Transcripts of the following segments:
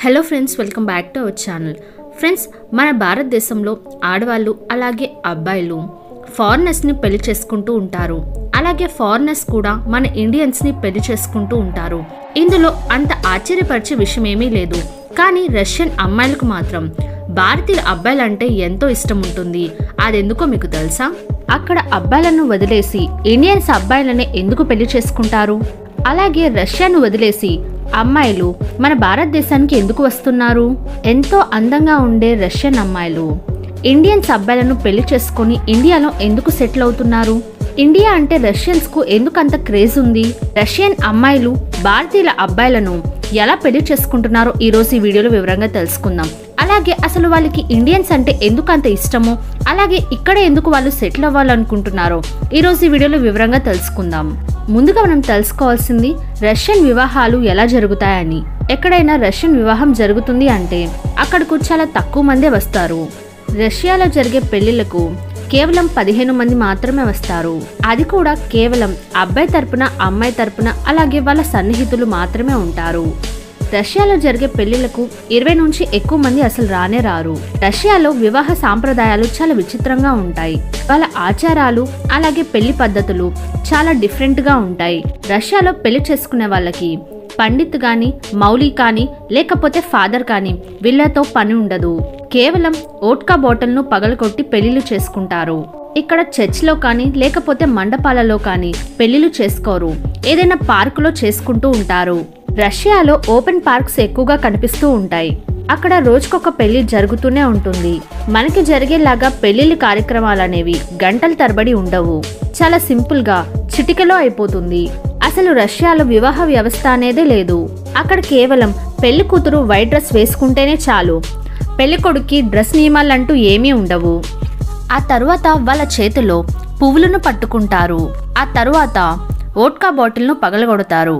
hello friends welcome back to our channel friends మన భారతదేశంలో ఆడవాళ్ళు అలాగే అబ్బాయిలు ఫారినర్స్ని పెళ్లి చేసుకుంటూ ఉంటారు అలాగే ఫారినర్స్ కూడా మన ఇండియన్స్ని పెళ్లి చేసుకుంటూ ఉంటారు ఇందులో అంత ఆశ్చర్యపరిచే విషయం ఏమీ లేదు కానీ రష్యన్ అమ్మాయిలకు మాత్రం భారతీయ అబ్బాయిలంటే ఎంతో ఇష్టం ఉంటుంది అదెందుకో మీకు తెలుసా అక్కడ అబ్బాయిలను వదిలేసి ఇండియన్స్ అబ్బాయిలనే ఎందుకు పెళ్లి చేసుకుంటారు అలాగే రష్యాను వదిలేసి అమ్మాయిలు మన భారతదేశానికి ఎందుకు వస్తున్నారు ఎంతో అందంగా ఉండే రష్యన్ అమ్మాయిలు ఇండియన్స్ అబ్బాయిలను పెళ్లి చేసుకొని ఇండియాలో ఎందుకు సెటిల్ అవుతున్నారు ఇండియా అంటే రష్యన్స్ కు ఎందుకు అంత క్రేజ్ ఉంది రష్యన్ అమ్మాయిలు భారతీయుల అబ్బాయిలను ఎలా పెళ్లి చేసుకుంటున్నారో ఈ రోజు ఈ వీడియోలో వివరంగా తెలుసుకుందాం అలాగే అసలు వాళ్ళకి ఇండియన్స్ అంటే ఎందుకు అంత ఇష్టమో అలాగే ఇక్కడ ఎందుకు వాళ్ళు సెటిల్ అవ్వాలనుకుంటున్నారో ఈ రోజు ఈ వీడియోలో వివరంగా తెలుసుకుందాం ముందుగా మనం తెలుసుకోవాల్సింది రష్యన్ వివాహాలు ఎలా జరుగుతాయని ఎక్కడైనా రష్యన్ వివాహం జరుగుతుంది అంటే అక్కడకు చాలా తక్కువ మందే వస్తారు రష్యాలో జరిగే పెళ్లిళ్లకు కేవలం పదిహేను మంది మాత్రమే వస్తారు అది కూడా కేవలం అబ్బాయి తరపున అమ్మాయి తరపున అలాగే వాళ్ళ సన్నిహితులు మాత్రమే ఉంటారు రష్యాలో జరిగే పెళ్లిళ్లకు ఇరవై నుంచి ఎక్కువ మంది అసలు రానే రారు రష్యాలో వివాహ సాంప్రదాయాలు చాలా విచిత్రంగా ఉంటాయి వాళ్ళ ఆచారాలు అలాగే పెళ్లి పద్ధతులు చాలా డిఫరెంట్ గా ఉంటాయి రష్యాలో పెళ్లి చేసుకునే వాళ్ళకి పండిత్ గాని మౌలి కానీ లేకపోతే ఫాదర్ కానీ వీళ్ళతో పని ఉండదు కేవలం ఓట్కా బాటిల్ను పగలగొట్టి పెళ్లిళ్ళు చేసుకుంటారు ఇక్కడ చర్చ్లో కానీ లేకపోతే మండపాలలో కానీ పెళ్లిళ్ళు చేసుకోరు ఏదైనా పార్కులో చేసుకుంటూ ఉంటారు రష్యాలో ఓపెన్ పార్క్స్ ఎక్కువగా కనిపిస్తూ ఉంటాయి అక్కడ రోజుకొక పెళ్లి జరుగుతూనే ఉంటుంది మనకి జరిగేలాగా పెళ్లిళ్ళ కార్యక్రమాలు అనేవి గంటల తరబడి ఉండవు చాలా సింపుల్ గా చిటికలో అయిపోతుంది అసలు రష్యాలో వివాహ వ్యవస్థ అనేదే లేదు అక్కడ కేవలం పెళ్లి కూతురు వైట్ డ్రెస్ వేసుకుంటేనే చాలు పెళ్లి కొడుక్కి డ్రెస్ నియమాలంటూ ఏమీ ఉండవు ఆ తరువాత వాళ్ళ చేతిలో పువ్వులను పట్టుకుంటారు ఆ తరువాత ఓట్కా బాటిల్ను పగలగొడతారు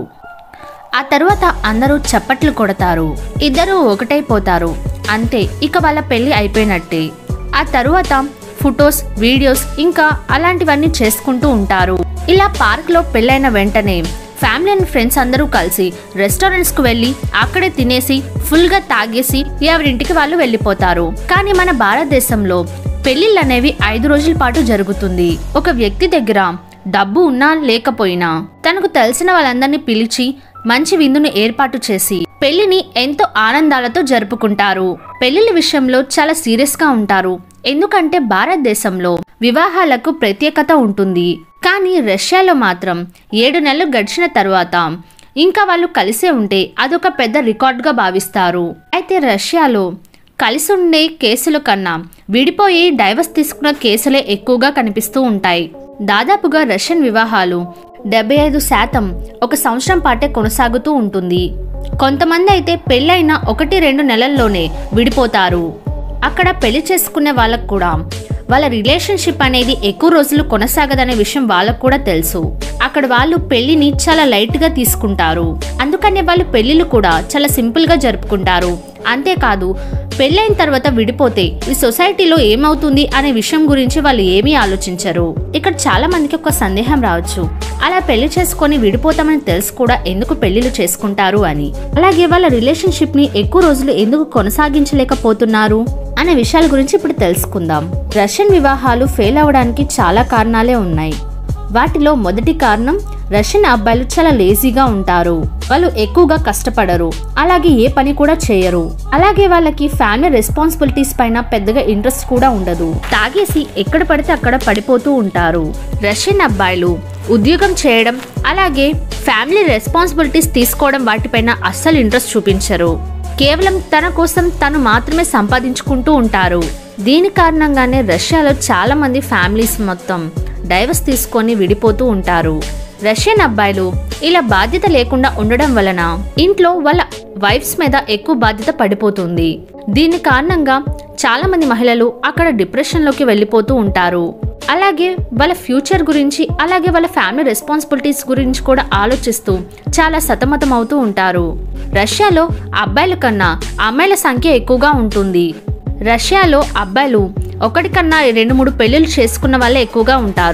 ఆ తరువాత అందరూ చప్పట్లు కొడతారు ఇద్దరూ ఒకటైపోతారు అంతే ఇక వాళ్ళ పెళ్లి అయిపోయినట్టే ఆ తరువాత ఫొటోస్ వీడియోస్ ఇంకా అలాంటివన్నీ చేసుకుంటూ ఉంటారు ఇలా పార్క్ లో పెళ్ళైన వెంటనే ఫ్యామిలీ అండ్ ఫ్రెండ్స్ అందరూ కలిసి రెస్టారెంట్స్ కు వెళ్ళి అక్కడే తినేసి ఫుల్ గా తాగేసి ఎవరింటికి వాళ్ళు వెళ్ళిపోతారు కానీ మన భారతదేశంలో పెళ్లిళ్ళు అనేవి ఐదు రోజుల పాటు జరుగుతుంది ఒక వ్యక్తి దగ్గర డబ్బు ఉన్నా లేకపోయినా తనకు తెలిసిన వాళ్ళందరినీ పిలిచి మంచి విందును ఏర్పాటు చేసి పెళ్లిని ఎంతో ఆనందాలతో జరుపుకుంటారు పెళ్లిళ్ళ విషయంలో చాలా సీరియస్ గా ఉంటారు ఎందుకంటే భారతదేశంలో వివాహాలకు ప్రత్యేకత ఉంటుంది కానీ రష్యాలో మాత్రం ఏడు నెలలు గడిచిన తర్వాత ఇంకా వాళ్ళు కలిసే ఉంటే అదొక పెద్ద రికార్డుగా భావిస్తారు అయితే రష్యాలో కలిసి ఉండే కేసుల కన్నా విడిపోయి డైవర్స్ తీసుకున్న కేసులే ఎక్కువగా కనిపిస్తూ ఉంటాయి దాదాపుగా రష్యన్ వివాహాలు డెబ్బై ఐదు శాతం ఒక సంవత్సరం పాటే కొనసాగుతూ ఉంటుంది కొంతమంది అయితే పెళ్ళైన ఒకటి రెండు నెలల్లోనే విడిపోతారు అక్కడ పెళ్లి చేసుకునే వాళ్ళకు కూడా వాళ్ళ రిలేషన్షిప్ అనేది ఎక్కువ రోజులు కొనసాగదనే విషయం వాళ్ళకు కూడా తెలుసు అక్కడ వాళ్ళు పెళ్లిని చాలా లైట్ గా తీసుకుంటారు అందుకనే వాళ్ళు పెళ్లిళ్ళు కూడా చాలా సింపుల్ గా జరుపుకుంటారు అంతేకాదు పెళ్ళైన తర్వాత విడిపోతే ఈ సొసైటీలో ఏమవుతుంది అనే విషయం గురించి వాళ్ళు ఏమీ ఆలోచించరు ఇక్కడ చాలా మందికి ఒక సందేహం రావచ్చు అలా పెళ్లి చేసుకొని విడిపోతామని తెలుసు కూడా ఎందుకు పెళ్లిళ్ళు చేసుకుంటారు అని అలాగే వాళ్ళ రిలేషన్షిప్ ని ఎక్కువ రోజులు ఎందుకు కొనసాగించలేకపోతున్నారు అనే విషయాల గురించి ఇప్పుడు తెలుసుకుందాం రష్యన్ వివాహాలు ఫెయిల్ అవడానికి చాలా కారణాలే ఉన్నాయి వాటిలో మొదటి కారణం రష్యన్ అబ్బాయిలు చాలా లేజీగా ఉంటారు వాళ్ళు ఎక్కువగా కష్టపడరు అలాగే ఏ పని కూడా చేయరు అలాగే వాళ్ళకి ఫ్యామిలీ రెస్పాన్సిబిలిటీస్ పైన పెద్దగా ఇంట్రెస్ట్ కూడా ఉండదు తాగేసి ఎక్కడ పడితే అక్కడ పడిపోతూ ఉంటారు రష్యన్ అబ్బాయిలు ఉద్యోగం చేయడం అలాగే ఫ్యామిలీ రెస్పాన్సిబిలిటీస్ తీసుకోవడం వాటిపైన అస్సలు ఇంట్రెస్ట్ చూపించరు కేవలం తన కోసం తను మాత్రమే సంపాదించుకుంటూ ఉంటారు దీని కారణంగానే రష్యాలో చాలా మంది ఫ్యామిలీస్ మొత్తం డైవర్స్ తీసుకొని విడిపోతూ ఉంటారు రష్యన్ అబ్బాయిలు ఇలా బాధ్యత లేకుండా ఉండడం వలన ఇంట్లో వాళ్ళ వైఫ్స్ మీద ఎక్కువ బాధ్యత పడిపోతుంది దీని కారణంగా చాలా మంది మహిళలు అక్కడ డిప్రెషన్లోకి వెళ్ళిపోతూ ఉంటారు అలాగే వాళ్ళ ఫ్యూచర్ గురించి అలాగే వాళ్ళ ఫ్యామిలీ రెస్పాన్సిబిలిటీస్ గురించి కూడా ఆలోచిస్తూ చాలా సతమతం అవుతూ ఉంటారు రష్యాలో అబ్బాయిల కన్నా అమ్మాయిల సంఖ్య ఎక్కువగా ఉంటుంది రష్యాలో అబ్బాయిలు ఒకటి కన్నా రెండు మూడు పెళ్లిళ్ళు చేసుకున్న వాళ్ళే ఎక్కువగా ఉంటారు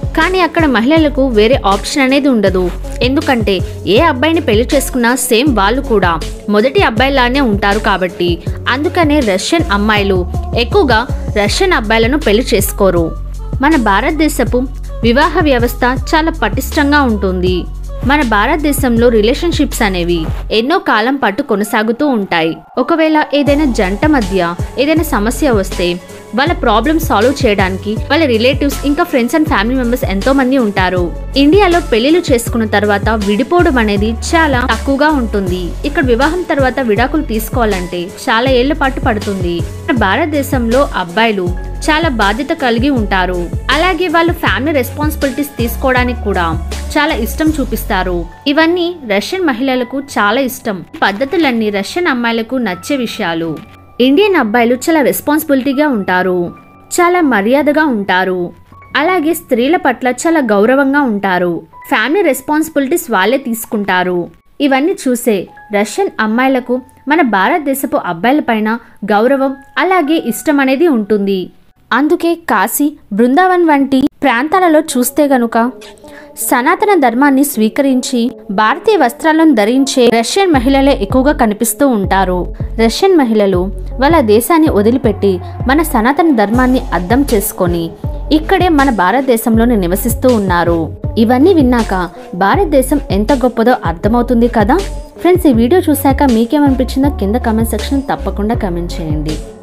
కానీ అక్కడ మహిళలకు వేరే ఆప్షన్ అనేది ఉండదు ఎందుకంటే ఏ అబ్బాయిని పెళ్లి చేసుకున్నా సేమ్ వాళ్ళు కూడా మొదటి అబ్బాయిలానే ఉంటారు కాబట్టి అందుకనే రష్యన్ అమ్మాయిలు ఎక్కువగా రష్యన్ అబ్బాయిలను పెళ్లి చేసుకోరు మన భారతదేశపు వివాహ వ్యవస్థ చాలా పటిష్టంగా ఉంటుంది మన భారతదేశంలో రిలేషన్షిప్స్ అనేవి ఎన్నో కాలం పాటు కొనసాగుతూ ఉంటాయి ఒకవేళ ఏదైనా జంట మధ్య ఏదైనా సమస్య వస్తే వాళ్ళ ప్రాబ్లమ్ సాల్వ్ చేయడానికి వాళ్ళ రిలేటివ్స్ ఇంకా ఫ్రెండ్స్ అండ్ ఫ్యామిలీ మెంబర్స్ ఎంతో మంది ఉంటారు ఇండియాలో పెళ్లిళ్ళు చేసుకున్న తర్వాత విడిపోవడం అనేది చాలా తక్కువగా ఉంటుంది ఇక్కడ వివాహం తర్వాత విడాకులు తీసుకోవాలంటే చాలా ఏళ్ల పాటు పడుతుంది మన భారతదేశంలో అబ్బాయిలు చాలా బాధ్యత కలిగి ఉంటారు అలాగే వాళ్ళు ఫ్యామిలీ రెస్పాన్సిబిలిటీస్ తీసుకోవడానికి కూడా చాలా ఇష్టం చూపిస్తారు ఇవన్నీ రష్యన్ మహిళలకు చాలా ఇష్టం ఈ పద్ధతులన్నీ రష్యన్ అమ్మాయిలకు నచ్చే విషయాలు ఇండియన్ అబ్బాయిలు చాలా రెస్పాన్సిబిలిటీగా ఉంటారు చాలా మర్యాదగా ఉంటారు అలాగే స్త్రీల పట్ల చాలా గౌరవంగా ఉంటారు ఫ్యామిలీ రెస్పాన్సిబిలిటీస్ వాళ్ళే తీసుకుంటారు ఇవన్నీ చూసే రష్యన్ అమ్మాయిలకు మన భారతదేశపు అబ్బాయిల పైన గౌరవం అలాగే ఇష్టం అనేది ఉంటుంది అందుకే కాశీ బృందావన్ వంటి ప్రాంతాలలో చూస్తే గనుక సనాతన ధర్మాన్ని స్వీకరించి భారతీయ వస్త్రాలను ధరించే రష్యన్ మహిళలే ఎక్కువగా కనిపిస్తూ ఉంటారు రష్యన్ మహిళలు వాళ్ళ దేశాన్ని వదిలిపెట్టి మన సనాతన ధర్మాన్ని అర్థం చేసుకొని ఇక్కడే మన భారతదేశంలోనే నివసిస్తూ ఉన్నారు ఇవన్నీ విన్నాక భారతదేశం ఎంత గొప్పదో అర్థమవుతుంది కదా ఫ్రెండ్స్ ఈ వీడియో చూశాక మీకేమనిపించిందో కింద కమెంట్ సెక్షన్ తప్పకుండా కమెంట్ చేయండి